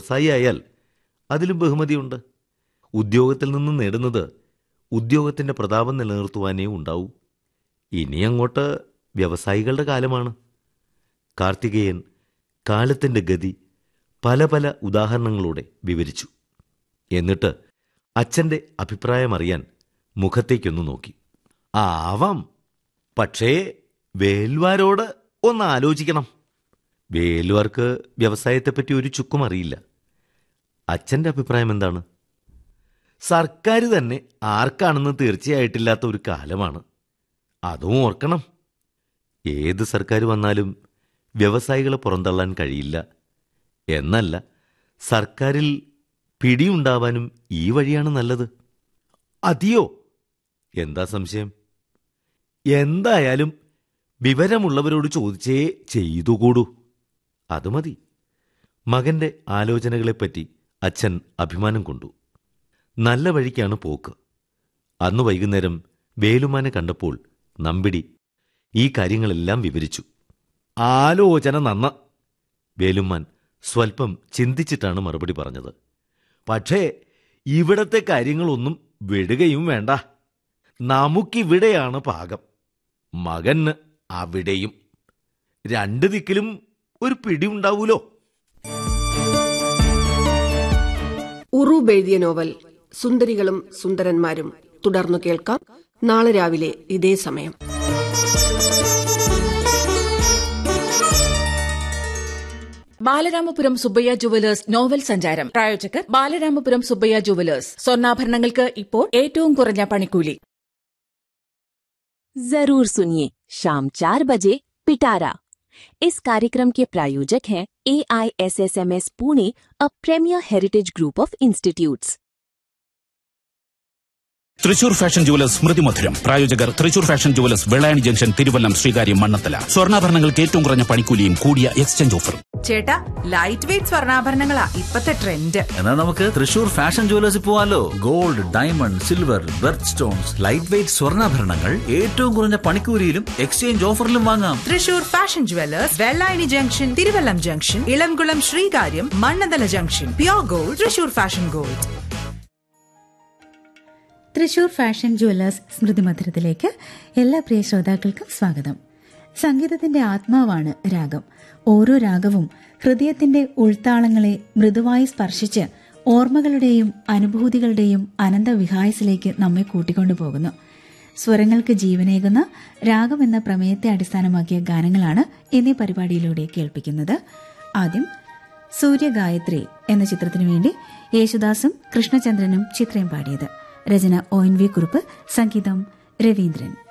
വ്യവസായി ആയാൽ അതിലും ബഹുമതിയുണ്ട് ഉദ്യോഗത്തിൽ നിന്ന് നേടുന്നത് ഉദ്യോഗത്തിൻ്റെ പ്രതാപം നിലനിർത്തുവാനേ ഉണ്ടാവൂ ഇനി അങ്ങോട്ട് വ്യവസായികളുടെ കാലമാണ് കാർത്തികേയൻ കാലത്തിൻ്റെ ഗതി പല പല ഉദാഹരണങ്ങളോടെ വിവരിച്ചു എന്നിട്ട് അച്ഛൻ്റെ അഭിപ്രായമറിയാൻ മുഖത്തേക്കൊന്നു നോക്കി ആവാം പക്ഷേ വേൽവാരോട് ഒന്ന് ആലോചിക്കണം വേൽവാർക്ക് വ്യവസായത്തെപ്പറ്റി ഒരു ചുക്കും അറിയില്ല അച്ഛൻ്റെ അഭിപ്രായം എന്താണ് സർക്കാർ തന്നെ ആർക്കാണെന്ന് തീർച്ചയായിട്ടില്ലാത്ത ഒരു കാലമാണ് അതും ഓർക്കണം ഏത് സർക്കാർ വന്നാലും വ്യവസായികളെ പുറന്തള്ളാൻ കഴിയില്ല എന്നല്ല സർക്കാരിൽ പിടിയുണ്ടാവാനും ഈ വഴിയാണ് നല്ലത് അതിയോ എന്താ സംശയം എന്തായാലും വിവരമുള്ളവരോട് ചോദിച്ചേ ചെയ്തുകൂടൂ അത് മതി മകന്റെ ആലോചനകളെപ്പറ്റി അച്ഛൻ അഭിമാനം കൊണ്ടു നല്ല വഴിക്കാണ് പോക്ക് അന്ന് വൈകുന്നേരം വേലുമാനെ കണ്ടപ്പോൾ നമ്പിടി ഈ കാര്യങ്ങളെല്ലാം വിവരിച്ചു ആലോചന നന്ന വേലുമാൻ സ്വൽപ്പം ചിന്തിച്ചിട്ടാണ് മറുപടി പറഞ്ഞത് പക്ഷേ ഇവിടത്തെ കാര്യങ്ങളൊന്നും വിടുകയും വേണ്ട നമുക്കിവിടെയാണ് പാകം മകന് അവിടെയും രണ്ട് ദിക്കിലും ഒരു പിടി ഉണ്ടാവൂലോ ഉറൂബ് എഴുതിയ നോവൽ സുന്ദരികളും സുന്ദരന്മാരും തുടർന്നു കേൾക്കാം നാളെ രാവിലെ ഇതേ സമയം ബാലരാമപുരം സുബ്ബയ്യ ജുവലേഴ്സ് നോവൽ സഞ്ചാരം പ്രായോജകർ ബാലരാമപുരം സുബ്ബയ്യ ജുവലേഴ്സ് സ്വർണ്ണാഭരണങ്ങൾക്ക് ഇപ്പോൾ ഏറ്റവും കുറഞ്ഞ പണിക്കൂലി जरूर सुनिए शाम चार बजे पिटारा इस कार्यक्रम के प्रायोजक हैं A I S S M S Pune a premier heritage group of institutes Thrissur fashion jewellers സ്മൃതി മധുരം പ്രായോജകർ Thrissur fashion jewellers Vellayani junction Thiruvallam Sreekaryam Mannanthala സ്വർണ്ണാഭരണങ്ങൾക്ക് ഏറ്റവും കുറഞ്ഞ പണിക്കൂലിയും കൂടിയ എക്സ്ചേഞ്ച് ഓഫറും ചേട്ടാ ലൈറ്റ് വെയിറ്റ് സ്വർണ്ണാഭരണങ്ങളാ ഇപ്പത്തെ ട്രെൻഡ് എന്നാൽ നമുക്ക് തൃശൂർ ഫാഷൻ ജുവലേഴ്സിൽ പോവാലോ gold diamond silver birth stones light weight സ്വർണ്ണാഭരണങ്ങൾ ഏറ്റവും കുറഞ്ഞ പണിക്കൂലിയിലും എക്സ്ചേഞ്ച് ഓഫറിലും വാങ്ങാം Thrissur fashion jewellers Vellayani junction Thiruvallam junction Elamkulam Sreekaryam Mannanthala junction pure gold Thrissur fashion gold Thrissur fashion jewellers സ്മൃതി മധുരത്തിലേക്ക് എല്ലാ പ്രിയ ശ്രോതാക്കൾക്കും സ്വാഗതം സംഗീതത്തിന്റെ ആത്മാവാണ് രാഗം ഓരോ രാഗവും ഹൃദയത്തിന്റെ ഉൾത്താളങ്ങളെ മൃദുവായി സ്പർശിച്ച് ഓർമ്മകളുടെയും അനുഭൂതികളുടെയും അനന്തവിഹായസിലേക്ക് നമ്മെ കൂട്ടിക്കൊണ്ടുപോകുന്നു സ്വരങ്ങൾക്ക് ജീവനേകുന്ന രാഗം എന്ന പ്രമേയത്തെ അടിസ്ഥാനമാക്കിയ ഗാനങ്ങളാണ് എന്നീ പരിപാടിയിലൂടെ കേൾപ്പിക്കുന്നത് ആദ്യം സൂര്യഗായത്രി എന്ന ചിത്രത്തിനു വേണ്ടി യേശുദാസും കൃഷ്ണചന്ദ്രനും ചിത്രയും പാടിയത് രചന ഒ എൻ വി കുറുപ്പ് സംഗീതം രവീന്ദ്രൻ